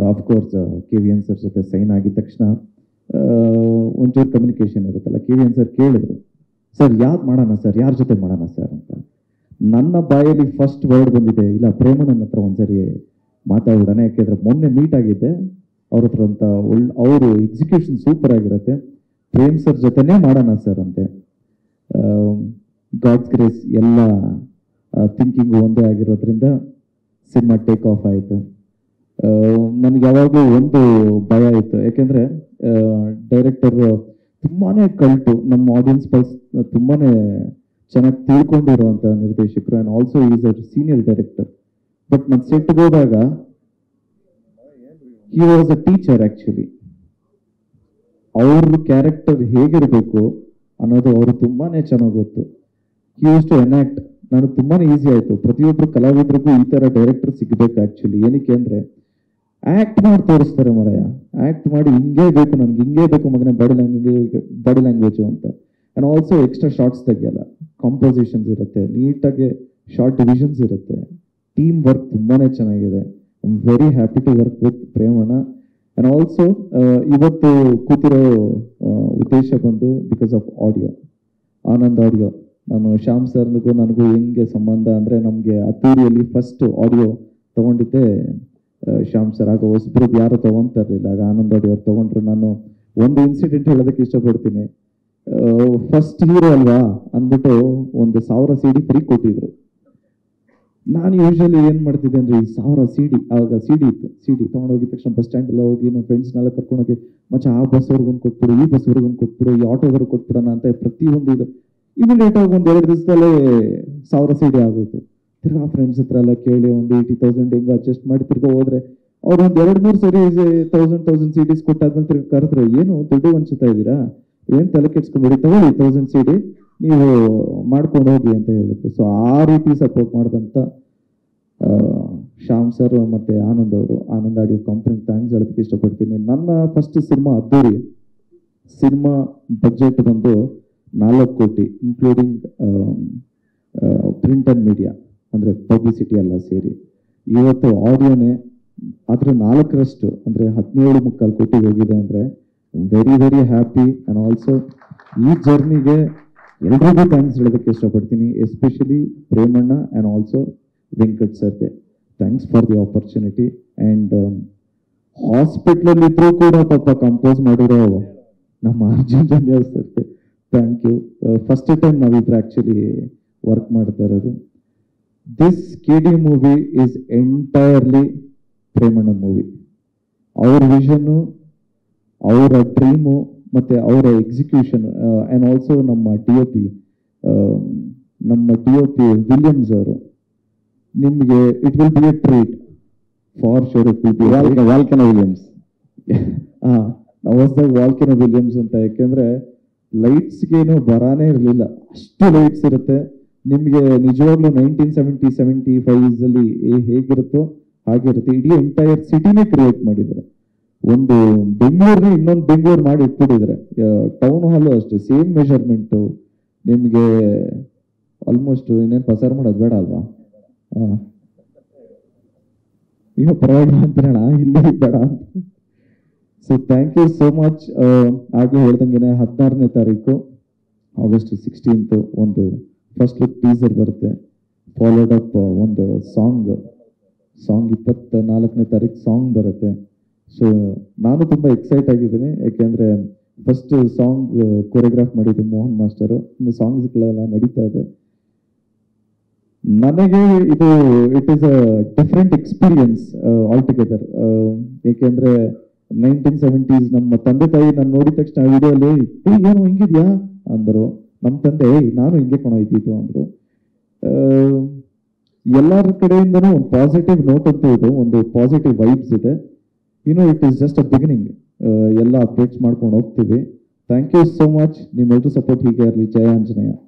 of course K V N sir ಜೊತೆ sign ಆಗಿದ ತಕ್ಷಣ ಆ, ಒಂಚೂರು ಕಮ್ಯುನಿಕೇಶನ್ ಇರುತ್ತಲ್ಲ ಕೆ ವಿ ಎನ್ ಸರ್ ಕೇಳಿದ್ರು ಸರ್ ಯಾವ್ದು ಮಾಡೋಣ ಸರ್ ಯಾರ ಜೊತೆ ಮಾಡೋಣ ಸರ್ ಅಂತ ನನ್ನ ಬಾಯಲ್ಲಿ ಫಸ್ಟ್ ವರ್ಡ್ ಬಂದಿದೆ ಇಲ್ಲ ಪ್ರೇಮಣ್ಣನ ಹತ್ರ ಒಂದ್ಸರಿ ಮಾತಾಡೋಣ ಯಾಕೆಂದ್ರೆ ಮೊನ್ನೆ ಮೀಟ್ ಆಗಿದ್ದೆ ಅವ್ರ ಹತ್ರ ಅಂತ ಒಳ್ ಅವರು ಎಕ್ಸಿಕ್ಯೂಷನ್ ಸೂಪರ್ ಆಗಿರುತ್ತೆ ಪ್ರೇಮ್ ಸರ್ ಜೊತೆನೇ ಮಾಡೋಣ ಸರ್ ಅಂತೆ ಗಾಡ್ಸ್ ಗ್ರೇಸ್ ಎಲ್ಲ ಥಿಂಕಿಂಗ್ ಒಂದೇ ಆಗಿರೋದ್ರಿಂದ ಸಿನಿಮಾ ಟೇಕ್ ಆಫ್ ಆಯಿತು ನನಗೆ ಯಾವಾಗಲೂ ಒಂದು ಭಯ ಇತ್ತು ಯಾಕೆಂದರೆ ಡೈರೆಕ್ಟರ್ ತುಂಬಾನೇ ಕಲ್ಟು ನಮ್ಮ ಆಡಿಯನ್ಸ್ ಪಲ್ಸ್ ತುಂಬಾನೇ ಚೆನ್ನಾಗಿ ತಿಳ್ಕೊಂಡಿರುವಂಥ ನಿರ್ದೇಶಕರು and also is a senior director but ನಾನು ಸೆಟ್ಗೆ ಹೋದಾಗ he was a teacher actually ಅವ್ರ ಕ್ಯಾರೆಕ್ಟರ್ ಹೇಗಿರಬೇಕು ಅನ್ನೋದು ಅವರು ತುಂಬಾನೇ ಚೆನ್ನಾಗಿ ಗೊತ್ತು ಹಿ ಯೂಸ್ ಟು ಎನಾಕ್ಟ್ ನನಗೆ ತುಂಬಾನೇ ಈಸಿ ಆಯಿತು ಪ್ರತಿಯೊಬ್ಬರು ಕಲಾವಿದರಿಗೂ ಈ ಥರ ಡೈರೆಕ್ಟರ್ ಸಿಗಬೇಕು ಆ್ಯಕ್ಚುಲಿ ಏನಕ್ಕೆ ಅಂದರೆ ಆ್ಯಕ್ಟ್ ಮಾಡಿ ತೋರಿಸ್ತಾರೆ ಮರಯ ಆ್ಯಕ್ಟ್ ಮಾಡಿ ಹಿಂಗೇ ಬೇಕು ನನಗೆ ಹಿಂಗೇ ಬೇಕು ಮಗನೇ ಬಾಡಿ ಲ್ಯಾಂಗ್ವೇಜ್ ಬಾಡಿ ಲ್ಯಾಂಗ್ವೇಜು ಅಂತ ಆ್ಯಂಡ್ ಆಲ್ಸೋ ಎಕ್ಸ್ಟ್ರಾ ಶಾರ್ಟ್ಸ್ ತೆಗಿಯಲ್ಲ ಕಾಂಪೋಸಿಷನ್ಸ್ ಇರುತ್ತೆ ನೀಟಾಗಿ ಶಾರ್ಟ್ ಡಿವಿಷನ್ಸ್ ಇರುತ್ತೆ ಟೀಮ್ ವರ್ಕ್ ತುಂಬಾನೇ ಚೆನ್ನಾಗಿದೆ I am very happy to work with Premanna and also ಇವತ್ತು ಕೂತಿರೋ ಆ, ಉದ್ದೇಶ ಬಂದು because of audio Anand audio ನಾನು ಶ್ಯಾಮ್ ಸರ್ನಿಗೂ ನನಗೂ ಹೆಂಗೆ ಸಂಬಂಧ ಅಂದರೆ ನಮಗೆ ಅತ್ತೂರಿಯಲ್ಲಿ ಫಸ್ಟ್ ಆಡಿಯೋ ತಗೊಂಡಿದ್ದೆ ಆ, ಶ್ಯಾಮ್ ಸರ್ ಆಗ ಹೊಸಬ್ರದ್ದು ಯಾರು ತಗೊಂತಾ ಇರಲಿಲ್ಲ ಆಗ ಆನಂದ್ ಆಡಿಯೋ ಅವ್ರು ತಗೊಂಡ್ರು ನಾನು ಒಂದು ಇನ್ಸಿಡೆಂಟ್ ಹೇಳೋದಕ್ಕೆ ಇಷ್ಟಪಡ್ತೀನಿ ಫಸ್ಟ್ ಹೀರೋ ಅಲ್ವಾ ಅಂದ್ಬಿಟ್ಟು ಒಂದು ಸಾವಿರ ಸಿ ಡಿ ಫ್ರೀ ಕೊಟ್ಟಿದ್ರು ನಾನು ಯೂಶಲಿ ಏನು ಮಾಡ್ತಿದ್ದೆ ಅಂದ್ರೆ ಈ ಸಾವಿರ ಸಿ ಡಿ ಆಗ ಸಿ ಡಿ ಇತ್ತು ಸಿ ಡಿ ತೊಗೊಂಡೋಗಿದ ತಕ್ಷಣ ಬಸ್ ಸ್ಟ್ಯಾಂಡ್ ಎಲ್ಲ ಹೋಗಿ ನಮ್ಮ ಫ್ರೆಂಡ್ಸ್ನೆಲ್ಲ ಕರ್ಕೊಂಡೋಗಿ ಮಚ್ಚ ಆ ಬಸ್ವರೆಗೂ ಒಂದು ಕೊಟ್ಬಿಡು ಈ ಬಸ್ವರೆಗೂ ಒಂದು ಕೊಟ್ಬಿಡು ಈ ಆಟೋದವ್ರಿಗೆ ಕೊಟ್ಬಿಡೋಣ ಅಂತ ಪ್ರತಿಯೊಂದು ಇದು ಇಮಿಡಿಯೇಟ್ ಆಗಿ ಒಂದು ಎರಡು ದಿವಸದಲ್ಲೇ ಸಾವಿರ ಸಿ ಡಿ ಆಗೋಯ್ತು ತಿರ್ಗಾ ಫ್ರೆಂಡ್ಸ್ ಹತ್ರ ಎಲ್ಲ ಕೇಳಿ ಒಂದು ಏಯ್ಟಿ ತೌಸಂಡ್ ಹೆಂಗೆ ಅಡ್ಜಸ್ಟ್ ಮಾಡಿ ತಿರ್ಗಾ ಹೋದ್ರೆ ಅವ್ರು ಒಂದು ಎರಡು ಮೂರು ಸರಿ ತೌಸಂಡ್ ತೌಸಂಡ್ ಸಿ ಡಿಸ್ ಕೊಟ್ಟಾದ್ಮೇಲೆ ತಿರ್ಗಿ ಕರೆದ್ರು ಏನು ದುಡ್ಡು ಹಂಚುತ್ತಾ ಇದ್ದೀರಾ ಏನ್ ತಲೆ ಕೆಡ್ಸ್ಕೊಂಬೇಡಿ ತಗೊಳ್ಳಿ ತೌಸಂಡ್ ಸಿ ಡಿ ನೀವು ಮಾಡ್ಕೊಂಡು ಹೋಗಿ ಅಂತ ಹೇಳಿದ್ರು ಸೊ ಆ ರೀತಿ ಸಪೋರ್ಟ್ ಮಾಡಿದಂತ ಆ, ಶ್ಯಾಮ್ ಸರ್ ಮತ್ತೆ ಆನಂದ್ ಅವರು ಆನಂದ್ ಆಡಿಯೋ ಕಂಪನಿಗೆ ಥ್ಯಾಂಕ್ಸ್ ಹೇಳೋದಕ್ಕೆ ಇಷ್ಟಪಡ್ತೀನಿ ನನ್ನ first cinema Addhuri cinema budget ಬಂದು ನಾಲ್ಕು ಕೋಟಿ ಇನ್ಕ್ಲೂಡಿಂಗ್ ಪ್ರಿಂಟ್ ಅಂಡ್ ಮೀಡಿಯಾ ಅಂದರೆ ಪಬ್ಲಿಸಿಟಿ ಎಲ್ಲ ಸೇರಿ ಇವತ್ತು ಆಡಿಯೋನೇ ಅದ್ರ ನಾಲ್ಕರಷ್ಟು ಅಂದರೆ ಹದಿನೇಳು ಮುಕ್ಕಾಲು ಕೋಟಿಗೆ ಹೋಗಿದೆ ಅಂದರೆ very very happy and also ಈ ಜರ್ನಿಗೆ ಎಲ್ರಿಗೂ ಥ್ಯಾಂಕ್ಸ್ ಹೇಳೋದಕ್ಕೆ ಇಷ್ಟಪಡ್ತೀನಿ especially Premanna and also Venkat ಸರ್ಗೆ thanks for the opportunity and ಹಾಸ್ಪಿಟ್ಲಲ್ಲಿ ಇದ್ರೂ ಕೂಡ ಪಾಪ ಕಂಪೋಸ್ ಮಾಡಿರೋ ನಮ್ಮ ಅರ್ಜುನ್ ಜನ್ಯ ಸರ್ಗೆ ಥ್ಯಾಂಕ್ ಯು ಫಸ್ಟ್ ಟೈಮ್ ನಾವಿಬ್ರು ಆ್ಯಕ್ಚುಲಿ ವರ್ಕ್ ಮಾಡ್ತಾ ಇರೋದು this K D movie is entirely Premanna movie ಅವ್ರ ವಿಷನ್ನು ಅವರ ಡ್ರೀಮು ಮತ್ತೆ ಅವರ ಎಕ್ಸಿಕ್ಯೂಷನ್ ಆ್ಯಂಡ್ ಆಲ್ಸೋ ನಮ್ಮ ಡಿ ಒ ಪಿ ನಮ್ಮ ಡಿ ಒ ಪಿ ವಿಲಿಯಮ್ಸ್ ಅವರು ನಿಮಗೆ it will be a treat for sure it will be ವಾಲ್ಕನ ವಿಲಿಯಮ್ಸ್ ಹಾ ನಾವು ಹೊಸದಾಗಿ ವಾಲ್ಕಿನ ವಿಲಿಯಮ್ಸ್ ಅಂತ ಯಾಕೆಂದ್ರೆ ಲೈಟ್ಸ್ಗೇನು ಬರಾನೇ ಇರಲಿಲ್ಲ ಅಷ್ಟು ಲೈಟ್ಸ್ ಇರುತ್ತೆ ನಿಮಗೆ ನಿಜವಾಗ್ಲೂ ನೈನ್ಟೀನ್ ಸೆವೆಂಟಿ ಸೆವೆಂಟಿ ಫೈವ್ಸ್ ಅಲ್ಲಿ ಹೇ- ಹೇಗಿರುತ್ತೋ ಹಾಗಿರುತ್ತೆ ಇಡೀ ಎಂಟೈರ್ ಸಿಟಿನೇ ಕ್ರಿಯೇಟ್ ಮಾಡಿದ್ದಾರೆ ಒಂದು ಬೆಂಗಳೂರಿನ ಇನ್ನೊಂದು ಬೆಂಗಳೂರು ಮಾಡಿ ಇಟ್ಬಿಟ್ಟಿದ್ದಾರೆ ಟೌನ್ ಹಾಲು ಅಷ್ಟೇ ಸೇಮ್ ಮೆಷರ್ಮೆಂಟು ನಿಮಗೆ ಆಲ್ಮೋಸ್ಟ್ ಇನ್ನೇನು ಪಸಾರ ಮಾಡೋದು ಬೇಡ ಅಲ್ವಾ ಹಾಂ ಈಗ ಪರವಾಗಿಲ್ಲ ಅಂತೀರಣ ಇಲ್ಲಿ ಬೇಡ ಅಂತ so thank you so much ಆಗಲೇ ಹೇಳ್ದಂಗೆ ಹದಿನಾರನೇ ತಾರೀಕು ಆಗಸ್ಟ್ ಸಿಕ್ಸ್ಟೀನ್ತ್ ಒಂದು ಫಸ್ಟ್ ಲುಕ್ ಟೀಸರ್ ಬರುತ್ತೆ ಫಾಲೋಡ್ ಅಪ್ ಒಂದು ಸಾಂಗ್ ಸಾಂಗ್ ಇಪ್ಪತ್ತ ನಾಲ್ಕನೇ ತಾರೀಕು ಸಾಂಗ್ ಬರುತ್ತೆ ಸೊ ನಾನು ತುಂಬ ಎಕ್ಸೈಟ್ ಆಗಿದ್ದೀನಿ ಯಾಕೆಂದರೆ ಫಸ್ಟ್ ಸಾಂಗ್ ಕೊರಿಯೋಗ್ರಾಫ್ ಮಾಡಿದ್ದು ಮೋಹನ್ ಮಾಸ್ಟರು ಇನ್ನು ಸಾಂಗ್ಸ್ಗಳೆಲ್ಲ ನಡೀತಾ ಇದೆ ನನಗೆ ಇದು it is a different experience all together ಏಕೆಂದ್ರೆ ನೈನ್ಟೀನ್ ಸೆವೆಂಟೀಸ್ ನಮ್ಮ ತಂದೆ ತಾಯಿ ನಾನು ನೋಡಿದ ತಕ್ಷಣ ವಿಡಿಯೋಲಿ ಏ ಏನು ಹಿಂಗಿದ್ಯಾ ಅಂದರು ನಮ್ಮ ತಂದೆ "ಏಯ್, ನಾನು ಹಿಂಗೆ ಕಣ ಇದ್ದಿದ್ದು ಅಂದರು ಎಲ್ಲರ ಕಡೆಯಿಂದನೂ ಒಂದು ಪಾಸಿಟಿವ್ ನೋಟ್ ಅಂತೂ ಇದು ಒಂದು ಪಾಸಿಟಿವ್ ವೈಬ್ಸ್ ಇದೆ ಇನ್ನು it is just a beginning ಎಲ್ಲ ಅಪ್ಡೇಟ್ಸ್ ಮಾಡ್ಕೊಂಡು ಹೋಗ್ತೀವಿ ಥ್ಯಾಂಕ್ ಯು ಸೋ ಮಚ್ ನಿಮ್ಮೆಲ್ಲರೂ ಸಪೋರ್ಟ್ ಹೀಗೆ ಇರಲಿ ಜಯ ಆಂಜನೇಯ